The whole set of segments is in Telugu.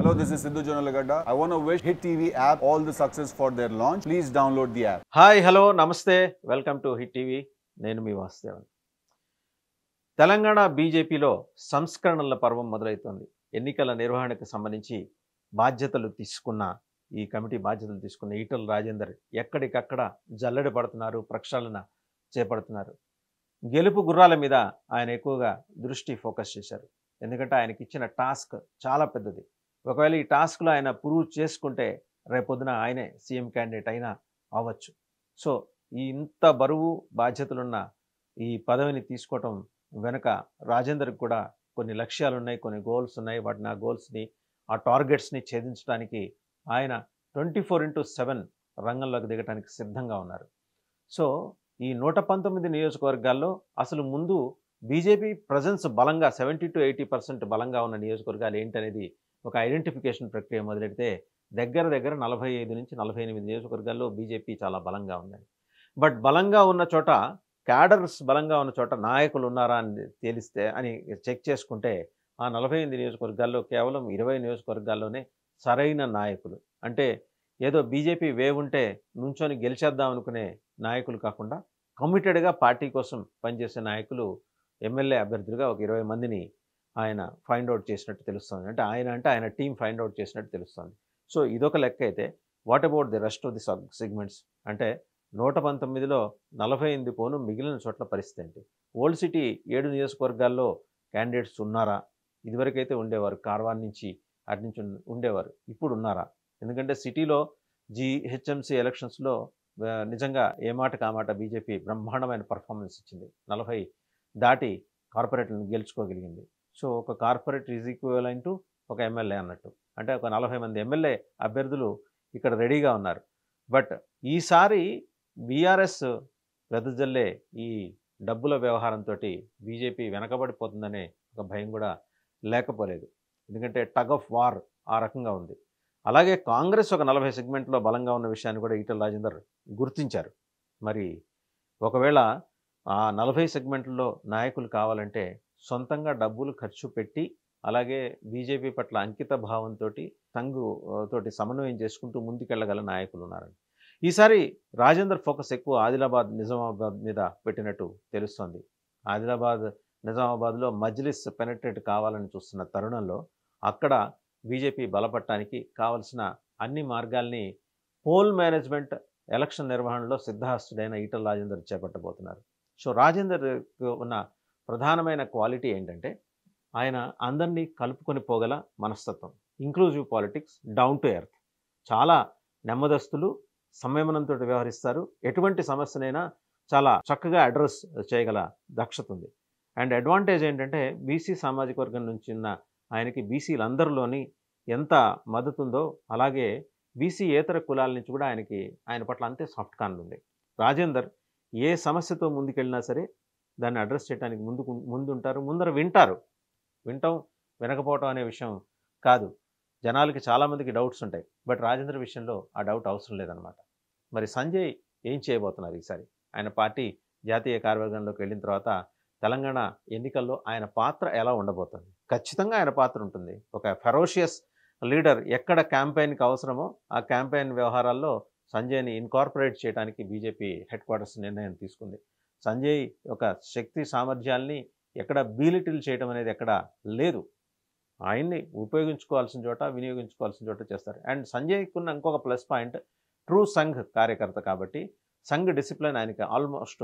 Hello, this is Sidhu Jonalagada. I want to wish Hit TV app all the success for their launch. Please download the app. Hi hello నమస్తే వెల్కమ్ టు హిట్ టీవీ నేను మీ వాసుదేవన్ తెలంగాణ బీజేపీలో సంస్కరణల పర్వం మొదలవుతోంది ఎన్నికల నిర్వహణకు సంబంధించి బాధ్యతలు తీసుకున్న ఈ కమిటీ బాధ్యతలు తీసుకున్న ఈటల రాజేందర్ ఎక్కడికక్కడ జల్లెడ పడుతున్నారు ప్రక్షాళన చేపడుతున్నారు గెలుపు గుర్రాల మీద ఆయన ఎక్కువగా దృష్టి ఫోకస్ చేశారు ఎందుకంటే ఆయనకి ఇచ్చిన టాస్క్ చాలా పెద్దది ఒకవేళ ఈ టాస్క్లో ఆయన ప్రూవ్ చేసుకుంటే రేపొద్దున ఆయనే సీఎం క్యాండిడేట్ అయినా అవ్వచ్చు సో ఈ ఇంత బరువు బాధ్యతలున్న ఈ పదవిని తీసుకోవటం వెనుక రాజేందర్కి కూడా కొన్ని లక్ష్యాలు ఉన్నాయి కొన్ని గోల్స్ ఉన్నాయి వాటిని ఆ గోల్స్ని ఆ టార్గెట్స్ని ఛేదించడానికి ఆయన ట్వంటీ ఫోర్ ఇంటూ సెవెన్ రంగంలోకి దిగడానికి సిద్ధంగా ఉన్నారు సో ఈ నూట పంతొమ్మిది నియోజకవర్గాల్లో అసలు ముందు బీజేపీ ప్రజెన్స్ బలంగా సెవెంటీ టు ఎయిటీ పర్సెంట్ బలంగా ఉన్న నియోజకవర్గాలు ఏంటనేది ఒక ఐడెంటిఫికేషన్ ప్రక్రియ మొదలెడితే దగ్గర దగ్గర నలభై ఐదు నుంచి నలభై ఎనిమిది నియోజకవర్గాల్లో బీజేపీ చాలా బలంగా ఉందని బట్ బలంగా ఉన్న చోట క్యాడర్స్ బలంగా ఉన్న చోట నాయకులు ఉన్నారా అని తేలిస్తే అని చెక్ చేసుకుంటే ఆ నలభై ఎనిమిది నియోజకవర్గాల్లో కేవలం ఇరవై నియోజకవర్గాల్లోనే సరైన నాయకులు అంటే ఏదో బీజేపీ వేవ్ ఉంటే నుంచొని గెలిచేద్దాం అనుకునే నాయకులు కాకుండా కమిటెడ్గా పార్టీ కోసం పనిచేసే నాయకులు ఎమ్మెల్యే అభ్యర్థులుగా ఒక ఇరవై మందిని ఆయన ఫైండ్ అవుట్ చేసినట్టు తెలుస్తుంది అంటే ఆయన అంటే ఆయన టీం ఫైండ్ అవుట్ చేసినట్టు తెలుస్తుంది సో ఇదొక లెక్క అయితే what about the rest of the segments అంటే నూట పంతొమ్మిదిలో నలభై ఎనిమిది పోను మిగిలిన చోట్ల పరిస్థితి ఏంటి ఓల్డ్ సిటీ ఏడు నియోజకవర్గాల్లో క్యాండిడేట్స్ ఉన్నారా ఇదివరకైతే ఉండేవారు కార్వాన్ నుంచి అటు నుంచి ఉన్- ఉండేవారు ఇప్పుడు ఉన్నారా ఎందుకంటే సిటీలో జిహెచ్ఎంసీ ఎలక్షన్స్లో ఆ, నిజంగా ఏ మాట కామాట బీజేపీ బ్రహ్మాండమైన పర్ఫార్మెన్స్ ఇచ్చింది నలభై దాటి కార్పొరేట్లను గెలుచుకోగలిగింది సో ఒక కార్పొరేట్ ఈజ్ ఈక్వలెంట్ టు ఒక ఎమ్మెల్యే అన్నట్టు అంటే ఒక నలభై మంది ఎమ్మెల్యే అభ్యర్థులు ఇక్కడ రెడీగా ఉన్నారు బట్ ఈసారి బీఆర్ఎస్ వెదజల్లే ఈ డబ్బుల వ్యవహారంతో బీజేపీ వెనకబడిపోతుందనే ఒక భయం కూడా లేకపోలేదు ఎందుకంటే టగ్ ఆఫ్ వార్ ఆ రకంగా ఉంది అలాగే కాంగ్రెస్ ఒక నలభై సెగ్మెంట్లో బలంగా ఉన్న విషయాన్ని కూడా ఈటల రాజేందర్ గుర్తించారు మరి ఒకవేళ ఆ నలభై సెగ్మెంట్లో నాయకులు కావాలంటే సొంతంగా డబ్బులు ఖర్చు పెట్టి అలాగే బీజేపీ పట్ల అంకిత భావంతో సంఘు ఆ, తోటి సమన్వయం చేసుకుంటూ ముందుకెళ్ళగల నాయకులు ఉన్నారని ఈసారి రాజేందర్ ఫోకస్ ఎక్కువ ఆదిలాబాద్ నిజామాబాద్ మీద పెట్టినట్టు తెలుస్తోంది ఆదిలాబాద్ నిజామాబాద్లో మజ్లిస్ పెనట్రేట్ కావాలని చూస్తున్న తరుణంలో అక్కడ బీజేపీ బలపడటానికి కావలసిన అన్ని మార్గాల్ని పోల్ మేనేజ్మెంట్ ఎలక్షన్ నిర్వహణలో సిద్ధహస్తుడైన ఈటల రాజేందర్ చేపట్టబోతున్నారు సో రాజేందర్ ఉన్న ప్రధానమైన క్వాలిటీ ఏంటంటే ఆయన అందరినీ కలుపుకొని పోగల మనస్తత్వం inclusive politics down to earth చాలా నెమ్మదస్తులు సంయమనంతో వ్యవహరిస్తారు ఎటువంటి సమస్యనైనా చాలా చక్కగా అడ్రస్ చేయగల దక్షత ఉంది అండ్ అడ్వాంటేజ్ ఏంటంటే బీసీ సామాజిక వర్గం నుంచి ఉన్న ఆయనకి బీసీలందరిలోని ఎంత మద్దతు ఉందో అలాగే బీసీ ఏతర కులాల నుంచి కూడా ఆయనకి ఆయన పట్ల అంతే సాఫ్ట్ కార్నర్ ఉంది రాజేందర్ ఏ సమస్యతో ముందుకెళ్ళినా సరే దాన్ని అడ్రస్ చేయడానికి ముందుకు ముందుంటారు ముందర వింటారు వింటాం వినకపోవటం అనే విషయం కాదు జనాలకి చాలామందికి డౌట్స్ ఉంటాయి బట్ రాజేంద్ర విషయంలో ఆ డౌట్ అవసరం లేదనమాట మరి సంజయ్ ఏం చేయబోతున్నారు ఈసారి ఆయన పార్టీ జాతీయ కార్యవర్గంలోకి వెళ్ళిన తర్వాత తెలంగాణ ఎన్నికల్లో ఆయన పాత్ర ఎలా ఉండబోతుంది ఖచ్చితంగా ఆయన పాత్ర ఉంటుంది ఒక ఫెరోషియస్ లీడర్ ఎక్కడ క్యాంపెయిన్కి అవసరమో ఆ క్యాంపెయిన్ వ్యవహారాల్లో సంజయ్ని ఇన్కార్పొరేట్ చేయడానికి బీజేపీ హెడ్ క్వార్టర్స్ నిర్ణయం తీసుకుంది సంజయ్ యొక్క శక్తి సామర్థ్యాల్ని ఎక్కడ బీలిటిల్ చేయడం అనేది ఎక్కడ లేదు ఆయన్ని ఉపయోగించుకోవాల్సిన చోట వినియోగించుకోవాల్సిన చోట చేస్తారు అండ్ సంజయ్కి ఉన్న ఇంకొక ప్లస్ పాయింట్ ట్రూ సంఘ్ కార్యకర్త కాబట్టి సంఘ్ డిసిప్లిన్ ఆయనకి ఆల్మోస్ట్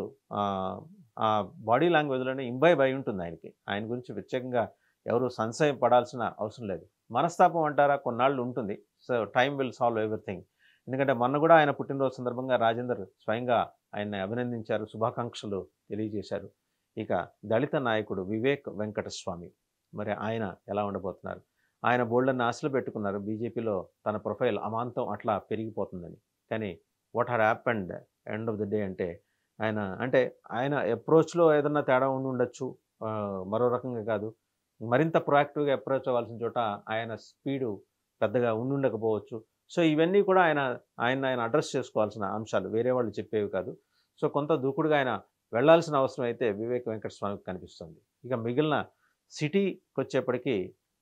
ఆ బాడీ లాంగ్వేజ్లోనే ఇంబైబ్ అయి ఉంటుంది ఆయనకి ఆయన గురించి ప్రత్యేకంగా ఎవరు సంశయం పడాల్సిన అవసరం లేదు మనస్తాపం అంటారా కొన్నాళ్ళు ఉంటుంది so time will solve everything ఎందుకంటే మొన్న కూడా ఆయన పుట్టినరోజు సందర్భంగా రాజేందర్ స్వయంగా ఆయన్ని అభినందించారు శుభాకాంక్షలు తెలియజేశారు ఇక దళిత నాయకుడు వివేక్ వెంకటస్వామి మరి ఆయన ఎలా ఉండబోతున్నారు ఆయన బోల్డన్ని ఆశలు పెట్టుకున్నారు బీజేపీలో తన ప్రొఫైల్ అమాంతం అట్లా పెరిగిపోతుందని కానీ what had happened end of the day అంటే ఆయన అంటే ఆయన అప్రోచ్లో ఏదన్నా తేడా ఉండి ఉండొచ్చు ఆ, మరో రకంగా కాదు మరింత ప్రొయాక్టివ్గా అప్రోచ్ అవ్వాల్సిన చోట ఆయన స్పీడు పెద్దగా ఉండుండకపోవచ్చు సో ఇవన్నీ కూడా ఆయన ఆయన ఆయన అడ్రస్ చేసుకోవాల్సిన అంశాలు వేరే వాళ్ళు చెప్పేవి కాదు సో కొంత దూకుడుగా ఆయన వెళ్ళాల్సిన అవసరం అయితే వివేక్ వెంకటస్వామికి కనిపిస్తుంది ఇక మిగిలిన సిటీకి వచ్చేప్పటికీ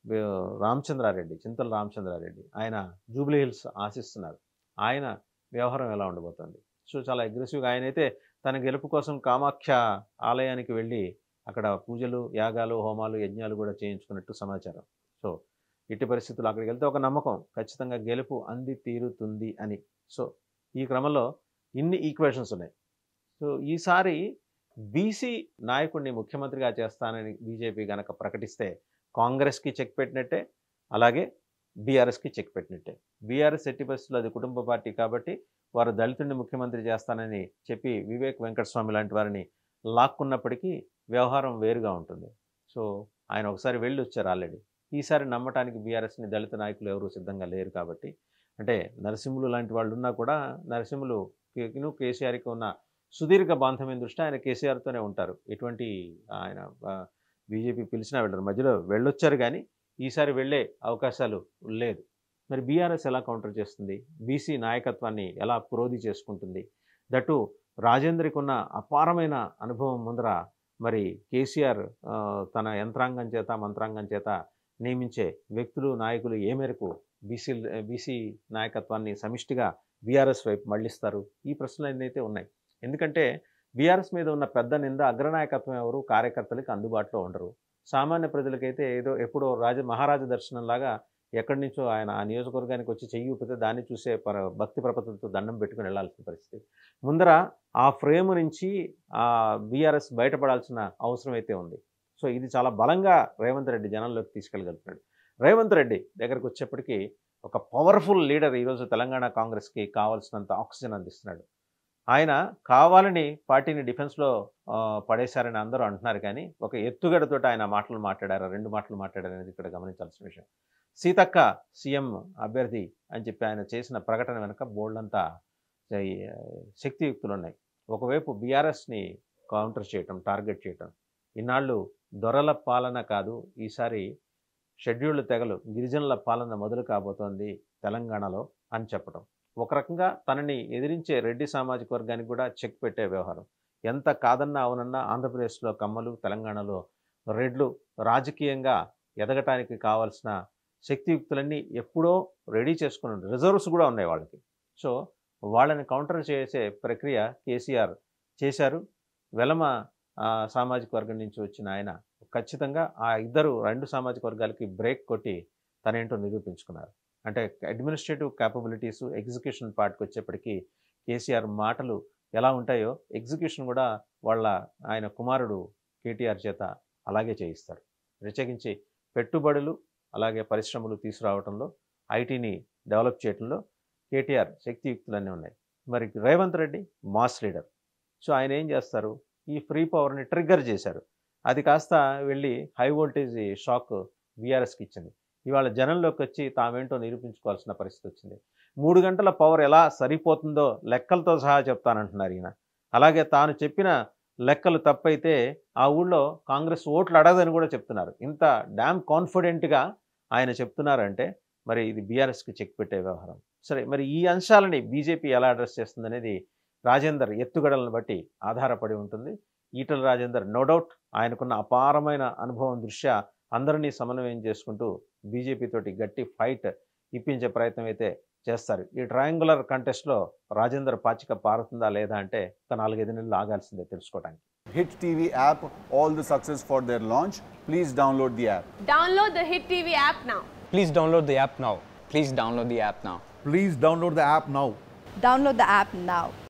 వే- రామచంద్రారెడ్డి చింతల రామచంద్రారెడ్డి ఆయన జూబ్లీ హిల్స్ ఆశిస్తున్నారు ఆయన వ్యవహారం ఎలా ఉండబోతోంది సో చాలా అగ్రెసివ్గా ఆయన అయితే తన గెలుపు కోసం కామాఖ్య ఆలయానికి వెళ్ళి అక్కడ పూజలు యాగాలు హోమాలు యజ్ఞాలు కూడా చేయించుకున్నట్టు సమాచారం సో ఇట్టి పరిస్థితులు అక్కడికి వెళ్తే ఒక నమ్మకం ఖచ్చితంగా గెలుపు అంది తీరుతుంది అని సో ఈ క్రమంలో ఇన్ని ఈక్వేషన్స్ ఉన్నాయి సో ఈసారి బీసీ నాయకుడిని ముఖ్యమంత్రిగా చేస్తానని బీజేపీ గనక ప్రకటిస్తే కాంగ్రెస్కి చెక్ పెట్టినట్టే అలాగే బీఆర్ఎస్కి చెక్ పెట్టినట్టే బీఆర్ఎస్ ఎట్టి పరిస్థితుల్లో అది కుటుంబ పార్టీ కాబట్టి వారు దళితుడిని ముఖ్యమంత్రి చేస్తానని చెప్పి వివేక్ వెంకటస్వామి లాంటి వారిని లాక్కున్నప్పటికీ వ్యవహారం వేరుగా ఉంటుంది సో ఆయన ఒకసారి వెళ్ళి వచ్చారు ఆల్రెడీ ఈసారి నమ్మటానికి బీఆర్ఎస్ని దళిత నాయకులు ఎవరు సిద్ధంగా లేరు కాబట్టి అంటే నరసింహులు లాంటి వాళ్ళు ఉన్నా కూడా నరసింహులు ను కేసీఆర్కి ఉన్న సుదీర్ఘ బాంధవ్యం దృష్ట్యా ఆయన కేసీఆర్తోనే ఉంటారు ఎటువంటి ఆయన బీజేపీ పిలిచినా వెళ్ళరు మధ్యలో వెళ్ళొచ్చారు కానీ ఈసారి వెళ్ళే అవకాశాలు లేదు మరి బీఆర్ఎస్ ఎలా కౌంటర్ చేస్తుంది బీసీ నాయకత్వాన్ని ఎలా పురోధి చేసుకుంటుంది దట్టు రాజేంద్రకి ఉన్న అపారమైన అనుభవం ముందర మరి కేసీఆర్ ఆ, తన యంత్రాంగం చేత మంత్రాంగం చేత నియమించే వ్యక్తులు నాయకులు ఏ మేరకు బీసీ బీసీ నాయకత్వాన్ని సమిష్టిగా బీఆర్ఎస్ వైపు మళ్లిస్తారు ఈ ప్రశ్నలు అయితే ఉన్నాయి ఎందుకంటే బీఆర్ఎస్ మీద ఉన్న పెద్ద నింద అగ్రనాయకత్వం ఎవరు కార్యకర్తలకు అందుబాటులో ఉండరు సామాన్య ప్రజలకైతే ఏదో ఎప్పుడో రాజ మహారాజ దర్శనంలాగా ఎక్కడి నుంచో ఆయన ఆ నియోజకవర్గానికి వచ్చి చెయ్యి ఊపితే దాన్ని చూసే పర భక్తి ప్రపత్తులతో దండం పెట్టుకుని వెళ్లాల్సిన పరిస్థితి ముందర ఆ ఫ్రేమ్ నుంచి ఆ బీఆర్ఎస్ బయటపడాల్సిన అవసరం అయితే ఉంది సో ఇది చాలా బలంగా రేవంత్ రెడ్డి జనంలోకి తీసుకెళ్ళగలుగుతున్నాడు రేవంత్ రెడ్డి దగ్గరకు వచ్చేప్పటికీ ఒక పవర్ఫుల్ లీడర్ ఈరోజు తెలంగాణ కాంగ్రెస్కి కావాల్సినంత ఆక్సిజన్ అందిస్తున్నాడు ఆయన కావాలని పార్టీని డిఫెన్స్లో ఆ, పడేశారని అందరూ అంటున్నారు కానీ ఒక ఎత్తుగడతోటి ఆయన మాటలు మాట్లాడారు రెండు మాటలు మాట్లాడారు అనేది ఇక్కడ గమనించాల్సిన విషయం సీతక్క సీఎం అభ్యర్థి అని చెప్పి ఆయన చేసిన ప్రకటన వెనుక బోల్డంతా ఈ, శక్తియుక్తులు ఉన్నాయి ఒకవైపు బీఆర్ఎస్ని కౌంటర్ చేయటం టార్గెట్ చేయటం ఇన్నాళ్ళు దొరల పాలన కాదు ఈసారి షెడ్యూల్డ్ తెగలు గిరిజనుల పాలన మొదలు కాబోతోంది తెలంగాణలో అని చెప్పడం ఒక రకంగా తనని ఎదిరించే రెడ్డి సామాజిక వర్గానికి కూడా చెక్ పెట్టే వ్యవహారం ఎంత కాదన్నా అవునన్నా ఆంధ్రప్రదేశ్లో కమ్మలు తెలంగాణలో రెడ్లు రాజకీయంగా ఎదగటానికి కావాల్సిన శక్తియుక్తులన్నీ ఎప్పుడో రెడీ చేసుకుని ఉన్నారు. రిజర్వ్స్ కూడా ఉన్నాయి వాళ్ళకి సో వాళ్ళని కౌంటర్ చేసే ప్రక్రియ కేసీఆర్ చేశారు వెలమ ఆ, సామాజిక వర్గం నుంచి వచ్చిన ఆయన ఖచ్చితంగా ఆ ఇద్దరు రెండు సామాజిక వర్గాలకి బ్రేక్ కొట్టి తనేంటో నిరూపించుకున్నారు అంటే అడ్మినిస్ట్రేటివ్ క్యాపబిలిటీస్ ఎగ్జిక్యూషన్ పార్ట్కి వచ్చేప్పటికీ కేసీఆర్ మాటలు ఎలా ఉంటాయో ఎగ్జిక్యూషన్ కూడా వాళ్ళ ఆయన కుమారుడు కేటీఆర్ చేత అలాగే చేయిస్తారు ప్రత్యేకించి పెట్టుబడులు అలాగే పరిశ్రమలు తీసుకురావడంలో ఐటీని డెవలప్ చేయడంలో కేటీఆర్ శక్తియుక్తులన్నీ ఉన్నాయి మరి Revanth Reddy mass leader so ఆయన ఏం చేస్తారు ఈ ఫ్రీ పవర్ని ట్రిగ్గర్ చేశారు అది కాస్త వెళ్ళి హై వోల్టేజ్ షాక్ బీఆర్ఎస్కి ఇచ్చింది ఇవాళ జనంలోకి వచ్చి తామేంటో నిరూపించుకోవాల్సిన పరిస్థితి వచ్చింది మూడు గంటల పవర్ ఎలా సరిపోతుందో లెక్కలతో సహా చెప్తానంటున్నారు ఈయన అలాగే తాను చెప్పిన లెక్కలు తప్పైతే ఆ ఊళ్ళో కాంగ్రెస్ ఓట్లు అడగదని కూడా చెప్తున్నారు ఇంత డ్యామ్ కాన్ఫిడెంట్గా ఆయన చెప్తున్నారంటే మరి ఇది బీఆర్ఎస్కి చెక్ పెట్టే వ్యవహారం సరే మరి ఈ అంశాలని బీజేపీ ఎలా అడ్రస్ చేస్తుందనేది రాజేందర్ ఎత్తుగడలను బట్టి ఆధారపడి ఉంటుంది ఈటల రాజేందర్ నో డౌట్ ఆయనకున్న అపారమైన అనుభవం దృష్ట్యా అందరినీ సమన్వయం చేసుకుంటూ బీజేపీ తోటి గట్టి ఫైట్ ఇప్పించే ప్రయత్నం అయితే చేస్తారు ఈ ట్రయాంగులర్ కంటెస్ట్లో రాజేందర్ పాచిక పారుతుందా లేదా అంటే ఒక నాలుగైదు నెలలు ఆగాల్సిందే తెలుసుకోవడానికి Hit TV app, all the success for their launch. Please download the app. Download the Hit TV app now. Please download the app now. Please download the app now. Please download the app now. Download the app now.